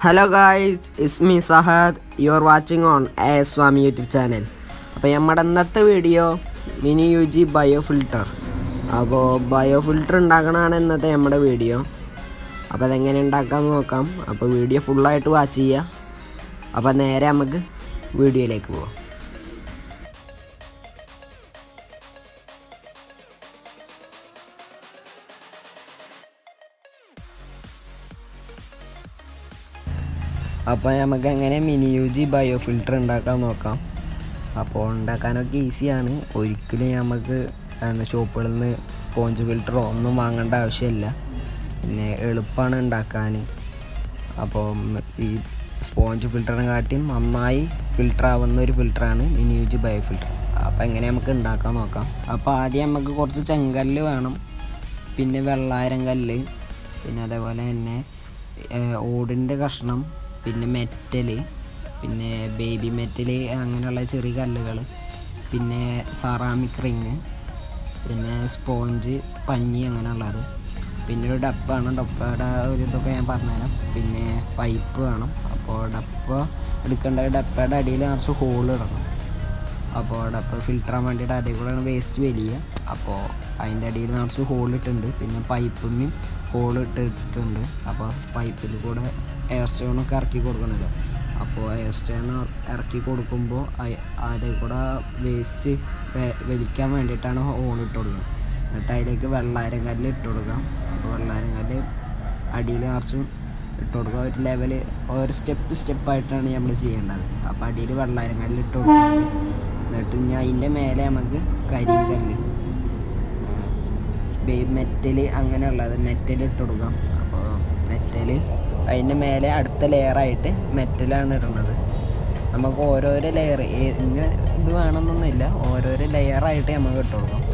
hello guys is me Sahad you are watching on a Swami YouTube channel അപ്പോൾ നമ്മുടെ ഇന്നത്തെ video mini U G bio filter അപ്പോൾ bio filter ഉണ്ടാക്കണതാണ് ഇന്നത്തെ നമ്മുടെ വീഡിയോ അപ്പോൾ അതെങ്ങനെ ഉണ്ടാക്കാമെന്ന് നോക്കാം അപ്പോൾ വീഡിയോ ഫുള്ളായിട്ട് വാച്ച് ചെയ്യുക അപ്പോൾ നേരെ നമുക്ക് വീഡിയോയിലേക്ക് പോവാം അപ്പോൾ നമുക്ക് എങ്ങനെ mini U G bio filter ഉണ്ടാക്കാൻ നോക്കാം അപ്പോൾ ഉണ്ടാക്കാനൊക്കെ ഈസിയാണ് ഒരിക്കലും നമുക്ക് എന്താ ഷോപ്പുകളിൽ നിന്ന് സ്പോഞ്ച് ഫിൽറ്ററോ ഒന്നും വാങ്ങേണ്ട ആവശ്യമില്ല പിന്നെ എളുപ്പമാണ് ഉണ്ടാക്കാൻ അപ്പോൾ ഈ സ്പോഞ്ച് ഫിൽറ്ററിനെ കാട്ടിയും നന്നായി ഫിൽറ്റർ ആവുന്ന ഒരു ഫിൽറ്ററാണ് mini U G bio filter അപ്പോൾ എങ്ങനെ നമുക്ക് ഉണ്ടാക്കാൻ നോക്കാം അപ്പോൾ ആദ്യം നമുക്ക് കുറച്ച് ചെങ്കല്ല് വേണം പിന്നെ വെള്ളാരം കല്ല് പിന്നെ അതേപോലെ തന്നെ ഏഹ്, ഓടിൻ്റെ കഷ്ണം പിന്നെ മെറ്റല് പിന്നെ ബേബി മെറ്റല് അങ്ങനെയുള്ള ചെറിയ കല്ലുകൾ പിന്നെ സറാമിക് റിങ് പിന്നെ സ്പോഞ്ച് പഞ്ഞി അങ്ങനെയുള്ളത് പിന്നെ ഒരു ഡപ്പാണ് ഡപ്പയുടെ ഒരു ഇതൊക്കെ ഞാൻ പറഞ്ഞുതരാം പിന്നെ പൈപ്പ് വേണം അപ്പോൾ ഡപ്പ എടുക്കേണ്ട ഡപ്പയുടെ അടിയിൽ നിറച്ച് ഹോൾ ഇടണം അപ്പോൾ ഡപ്പ ഫിൽറ്റർ ആവാൻ വേണ്ടിയിട്ട് അതേ കൂടെയാണ് വേസ്റ്റ് വലിയ അപ്പോൾ അതിൻ്റെ അടിയിൽ നിറച്ച് ഹോൾ ഇട്ടിട്ടുണ്ട് പിന്നെ പൈപ്പിനും ഹോൾ ഇട്ടിട്ടുണ്ട് അപ്പോൾ പൈപ്പിൽ കൂടെ എയർ സ്റ്റോണൊക്കെ ഇറക്കി കൊടുക്കണമല്ലോ അപ്പോൾ എയർ സ്റ്റോൺ ഇറക്കി കൊടുക്കുമ്പോൾ അതേ കൂടെ വേസ്റ്റ് വലിക്കാൻ വേണ്ടിയിട്ടാണ് ഹോൾ ഇട്ട് കൊടുക്കുന്നത് എന്നിട്ട് അതിലേക്ക് വെള്ളാരം കല്ല് ഇട്ട് കൊടുക്കാം അപ്പോൾ വെള്ളാരം കല്ല് അടിയിൽ നിറച്ചും ഇട്ട് കൊടുക്കുക ഒരു ലെവൽ ഒരു സ്റ്റെപ്പ് സ്റ്റെപ്പായിട്ടാണ് നമ്മൾ ചെയ്യേണ്ടത് അപ്പോൾ അടിയിൽ വെള്ളാരം കല്ല് ഇട്ട് കൊടുക്കുന്നത് എന്നിട്ട് ഇനി അതിൻ്റെ മേലെ നമുക്ക് കരിങ്കല്ല് മെറ്റല് അങ്ങനെയുള്ളത് മെറ്റൽ ഇട്ട് കൊടുക്കാം അപ്പോൾ മെറ്റല് അതിൻ്റെ മേലെ അടുത്ത ലെയറായിട്ട് മെറ്റലാണ് ഇടുന്നത് നമുക്ക് ഓരോരോ ലെയർ ഇങ്ങനെ ഇത് വേണമെന്നൊന്നുമില്ല ഓരോരോ ലെയറായിട്ട് നമുക്ക് ഇട്ട് കൊടുക്കാം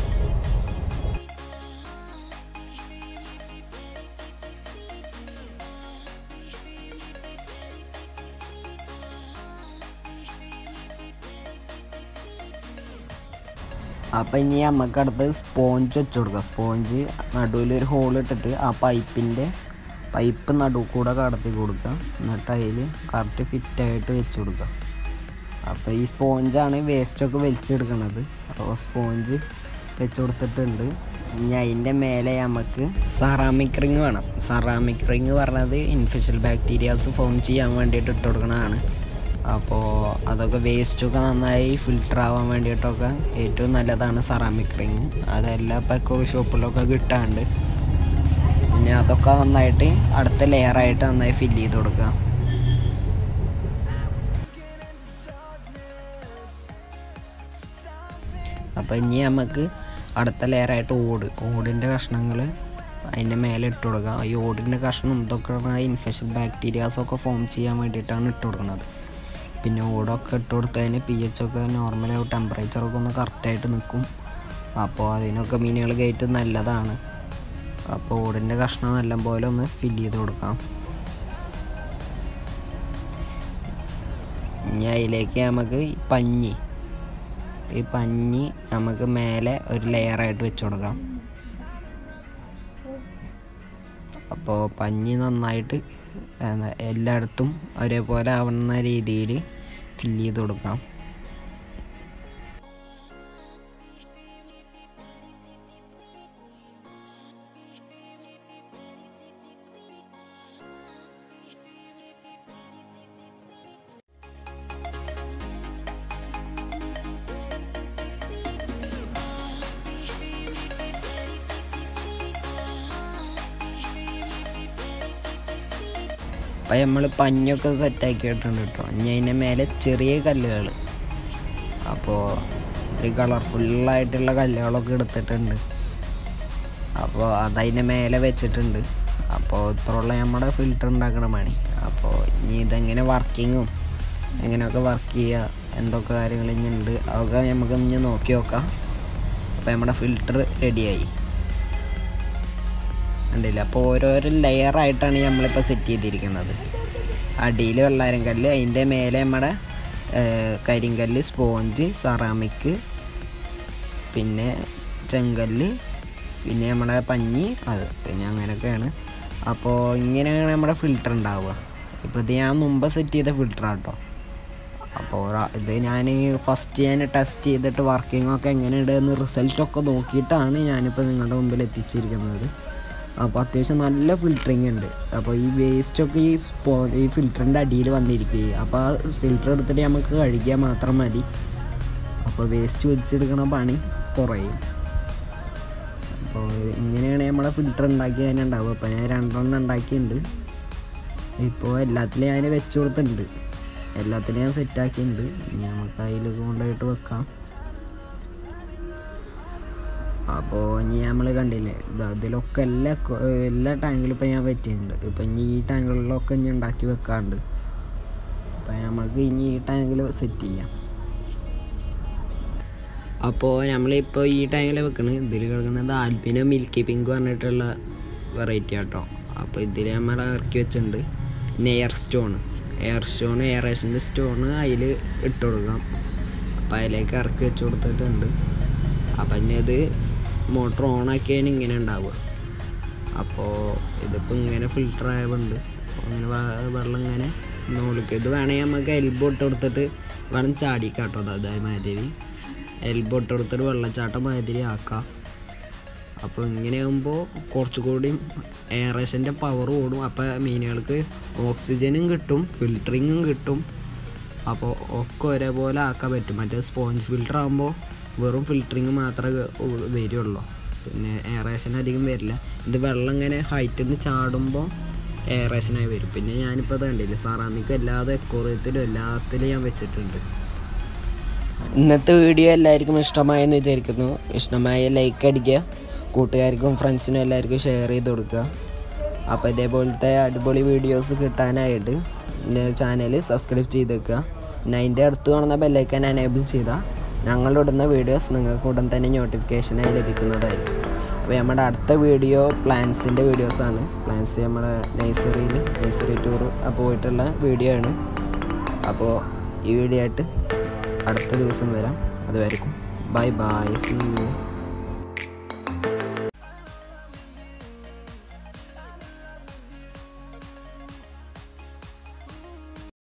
അപ്പം ഇനി നമുക്ക് അടുത്ത് സ്പോഞ്ച് വെച്ച് കൊടുക്കുക സ്പോഞ്ച് നടുവിൽ ഒരു ഹോൾ ഇട്ടിട്ട് ആ പൈപ്പിൻ്റെ പൈപ്പ് നടുവ് കൂടെ കടത്തി കൊടുക്കുക എന്നിട്ട് അതിൽ കറക്റ്റ് ഫിറ്റായിട്ട് വെച്ച് കൊടുക്കുക അപ്പോൾ ഈ സ്പോഞ്ചാണ് വേസ്റ്റൊക്കെ വലിച്ചെടുക്കണത് അപ്പോൾ സ്പോഞ്ച് വെച്ച് കൊടുത്തിട്ടുണ്ട് ഇനി അതിൻ്റെ മേലെ നമുക്ക് സറാമിക് റിങ് വേണം സറാമിക് റിങ് പറഞ്ഞത് ഇൻഫെക്ഷൻ ബാക്ടീരിയാസ് ഫോം ചെയ്യാൻ വേണ്ടിയിട്ട് ഇട്ട് കൊടുക്കണതാണ് അപ്പോൾ അതൊക്കെ വേസ്റ്റൊക്കെ നന്നായി ഫിൽട്ടർ ആവാൻ വേണ്ടിയിട്ടൊക്കെ ഏറ്റവും നല്ലതാണ് സെറാമിക് റിങ് അതെല്ലാം പെക്കോ ഷോപ്പിലൊക്കെ കിട്ടാണ്ട് പിന്നെ അതൊക്കെ നന്നായിട്ട് അടുത്ത ലെയറായിട്ട് നന്നായി ഫില്ല് ചെയ്ത് കൊടുക്കുക അപ്പോൾ ഇനി നമുക്ക് അടുത്ത ലെയറായിട്ട് ഓട് ഓടിൻ്റെ കഷ്ണങ്ങൾ അതിൻ്റെ മേലെ ഇട്ട് കൊടുക്കുക ഈ ഓടിൻ്റെ കഷ്ണം ഇതൊക്കെ ഇൻഫെക്ഷൻ ബാക്ടീരിയാസൊക്കെ ഫോം ചെയ്യാൻ വേണ്ടിയിട്ടാണ് ഇട്ട് കൊടുക്കുന്നത് പിന്നെ ഓടൊക്കെ ഇട്ട് കൊടുത്തതിന് പി എച്ച് ഒക്കെ നോർമലായി ടെമ്പറേച്ചറൊക്കെ ഒന്ന് കറക്റ്റായിട്ട് നിൽക്കും അപ്പോൾ അതിനൊക്കെ മീനുകൾ കയറ്റ് നല്ലതാണ് അപ്പോൾ ഓടിൻ്റെ കഷ്ണം നല്ലപോലെ ഒന്ന് ഫില്ല് ചെയ്ത് കൊടുക്കാം ഇനി അതിലേക്ക് നമുക്ക് ഈ പഞ്ഞി ഈ പഞ്ഞി നമുക്ക് മേലെ ഒരു ലെയറായിട്ട് വെച്ച് കൊടുക്കാം അപ്പോൾ പഞ്ഞി നന്നായിട്ട് എന്താ എല്ലായിടത്തും ഒരേപോലെ ആവുന്ന രീതിയിൽ ഫില്ല് ചെയ്ത് കൊടുക്കാം അപ്പം നമ്മൾ പഞ്ഞൊക്കെ സെറ്റാക്കിയിട്ടുണ്ട് കേട്ടോ ഇനി അതിൻ്റെ മേലെ ചെറിയ കല്ലുകൾ അപ്പോൾ ഇത്തിരി കളർഫുള്ളായിട്ടുള്ള കല്ലുകളൊക്കെ എടുത്തിട്ടുണ്ട് അപ്പോൾ അതതിൻ്റെ മേലെ വെച്ചിട്ടുണ്ട് അപ്പോൾ ഇത്രയുള്ള നമ്മുടെ ഫിൽറ്റർ ഉണ്ടാക്കണ പണി അപ്പോൾ ഇനി ഇതെങ്ങനെ വർക്കിങ്ങും എങ്ങനെയൊക്കെ വർക്ക് ചെയ്യുക എന്തൊക്കെ കാര്യങ്ങൾ ഇനി ഉണ്ട് അതൊക്കെ നമുക്ക് ഇനി നോക്കി നോക്കാം അപ്പോൾ നമ്മുടെ ഫിൽറ്റർ റെഡിയായി ഉണ്ടല്ല അപ്പോൾ ഓരോരോ ലെയറായിട്ടാണ് നമ്മളിപ്പോൾ സെറ്റ് ചെയ്തിരിക്കുന്നത് അടിയിൽ വെള്ളാരം കല്ല് അതിൻ്റെ മേലെ നമ്മുടെ ഏഹ്, കരിങ്കല്ല് സ്പോഞ്ച് സെറാമിക് പിന്നെ ചെങ്കല്ല് പിന്നെ നമ്മുടെ പഞ്ഞി അത് പിന്നെ അങ്ങനെയൊക്കെയാണ് അപ്പോൾ ഇങ്ങനെയാണ് നമ്മുടെ ഫിൽറ്റർ ഉണ്ടാവുക ഇപ്പോൾ ഇത് ഞാൻ മുമ്പ് സെറ്റ് ചെയ്ത ഫിൽറ്ററാണ് കേട്ടോ അപ്പോൾ ഇത് ഞാൻ ഫസ്റ്റ് ഞാൻ ടെസ്റ്റ് ചെയ്തിട്ട് വർക്കിംഗ് ഒക്കെ എങ്ങനെയുണ്ട് എന്ന് റിസൾട്ടൊക്കെ നോക്കിയിട്ടാണ് ഞാനിപ്പോൾ നിങ്ങളുടെ മുമ്പിൽ എത്തിച്ചിരിക്കുന്നത് അപ്പോൾ അത്യാവശ്യം നല്ല ഫിൽറ്ററിങ് ഉണ്ട് അപ്പോൾ ഈ വേസ്റ്റൊക്കെ ഈ സ്പോ ഈ ഫിൽറ്ററിൻ്റെ അടിയിൽ വന്നിരിക്കുക അപ്പോൾ ആ ഫിൽറ്റർ എടുത്തിട്ട് നമുക്ക് കഴുകിയാൽ മാത്രം മതി അപ്പോൾ വേസ്റ്റ് വലിച്ചെടുക്കണ പണി കുറയും അപ്പോൾ ഇങ്ങനെയാണ് നമ്മളെ ഫിൽറ്റർ ഉണ്ടാക്കി തന്നെ ഉണ്ടാവുക അപ്പോൾ ഞാൻ രണ്ടെണ്ണം ഉണ്ടാക്കിയിട്ടുണ്ട് ഇപ്പോൾ എല്ലാത്തിലും ഞാൻ വെച്ച് കൊടുത്തിട്ടുണ്ട് എല്ലാത്തിലും ഞാൻ സെറ്റാക്കിയിട്ടുണ്ട് ഇനി നമുക്ക് അതിൽ കൊണ്ടുപോയിട്ട് വെക്കാം അപ്പോൾ ഇനി നമ്മൾ കണ്ടില്ലേ ഇതാ ഇതിലൊക്കെ എല്ലാ കൊ- എല്ലാ ടാങ്കിലും ഇപ്പോൾ ഞാൻ പറ്റിയിട്ടുണ്ട് ഇപ്പം ഇനി ഈ ടാങ്കുകളിലൊക്കെ ഇനി ഉണ്ടാക്കി വെക്കാറുണ്ട് അപ്പം നമുക്ക് ഇനി ഈ ടാങ്കിൽ സെറ്റ് ചെയ്യാം അപ്പോൾ നമ്മളിപ്പോൾ ഈ ടാങ്കിൽ വെക്കണത് ഇതിൽ കിടക്കുന്നത് ആൽബിനോ മിൽക്കി പിങ്ക് പറഞ്ഞിട്ടുള്ള വെറൈറ്റി ആട്ടോ അപ്പോൾ ഇതിൽ നമ്മൾ ഇറക്കി വെച്ചിട്ടുണ്ട് പിന്നെ എയർ സ്റ്റോൺ എയർ സ്റ്റോൺ എയറേഷൻ്റെ സ്റ്റോൺ അതിൽ ഇട്ട് കൊടുക്കാം അപ്പോൾ അതിലേക്ക് ഇറക്കി വെച്ച് കൊടുത്തിട്ടുണ്ട് അപ്പം ഇനി ഇത് മോട്ടർ ഓൺ ആക്കിയതിന് ഇങ്ങനെ ഉണ്ടാവുക അപ്പോൾ ഇതിപ്പോൾ ഇങ്ങനെ ഫിൽറ്റർ ആയതുകൊണ്ട് അങ്ങനെ വെ- വെള്ളം ഇങ്ങനെ നോളിക്ക് ഇത് വേണമെങ്കിൽ നമുക്ക് എൽബോ ഇട്ട് കൊടുത്തിട്ട് വേണം ചാടിക്കാട്ടോ അതേമാതിരി എൽബോ ഇട്ട് കൊടുത്തിട്ട് വെള്ളച്ചാട്ടം മാതിരി ആക്കാം അപ്പോൾ ഇങ്ങനെ ആകുമ്പോൾ കുറച്ചുകൂടി എയറേഷൻ്റെ പവർ കൂടും അപ്പോൾ മീനുകൾക്ക് ഓക്സിജനും കിട്ടും ഫിൽറ്ററിങ്ങും കിട്ടും അപ്പോൾ ഒക്കെ ഒരേപോലെ ആക്കാൻ പറ്റും മറ്റേ സ്പോഞ്ച് ഫിൽറ്റർ ആകുമ്പോൾ വെറും ഫിൽറ്ററിങ് മാത്രമേ ഉ- വരുള്ളൂ പിന്നെ എയറേഷൻ അധികം വരില്ല ഇത് വെള്ളം ഇങ്ങനെ ഹൈറ്റിൽ നിന്ന് ചാടുമ്പോൾ എയറേഷനായി വരും പിന്നെ ഞാനിപ്പോൾ അത് കണ്ടില്ലേ സാറാമിക്കും എല്ലാതും എക്കോറിയത്തിലും എല്ലാത്തിലും ഞാൻ വെച്ചിട്ടുണ്ട് ഇന്നത്തെ വീഡിയോ എല്ലാവർക്കും ഇഷ്ടമായെന്ന് വിചാരിക്കുന്നു ഇഷ്ടമായ ലൈക്ക് അടിക്കുക കൂട്ടുകാർക്കും ഫ്രണ്ട്സിനും എല്ലാവർക്കും ഷെയർ ചെയ്ത് കൊടുക്കുക അപ്പോൾ ഇതേപോലത്തെ അടിപൊളി വീഡിയോസ് കിട്ടാനായിട്ട് എൻ്റെ ചാനൽ സബ്സ്ക്രൈബ് ചെയ്ത് വെക്കുക പിന്നെ അതിൻ്റെ അടുത്ത് കാണുന്ന ബെല്ലൈക്കൻ എനേബിൾ ചെയ്താൽ ഞങ്ങളിടുന്ന വീഡിയോസ് നിങ്ങൾക്ക് ഉടൻ തന്നെ നോട്ടിഫിക്കേഷനായി ലഭിക്കുന്നതായിരിക്കും അപ്പോൾ നമ്മുടെ അടുത്ത വീഡിയോ പ്ലാൻസിൻ്റെ വീഡിയോസാണ് പ്ലാൻസ് നമ്മുടെ നഴ്സറിയിൽ നഴ്സറി ടൂർ പോയിട്ടുള്ള വീഡിയോ ആണ് അപ്പോൾ ഈ വീഡിയോ ആയിട്ട് അടുത്ത ദിവസം വരാം അതുവരെക്കും ബൈ ബൈ സീ യു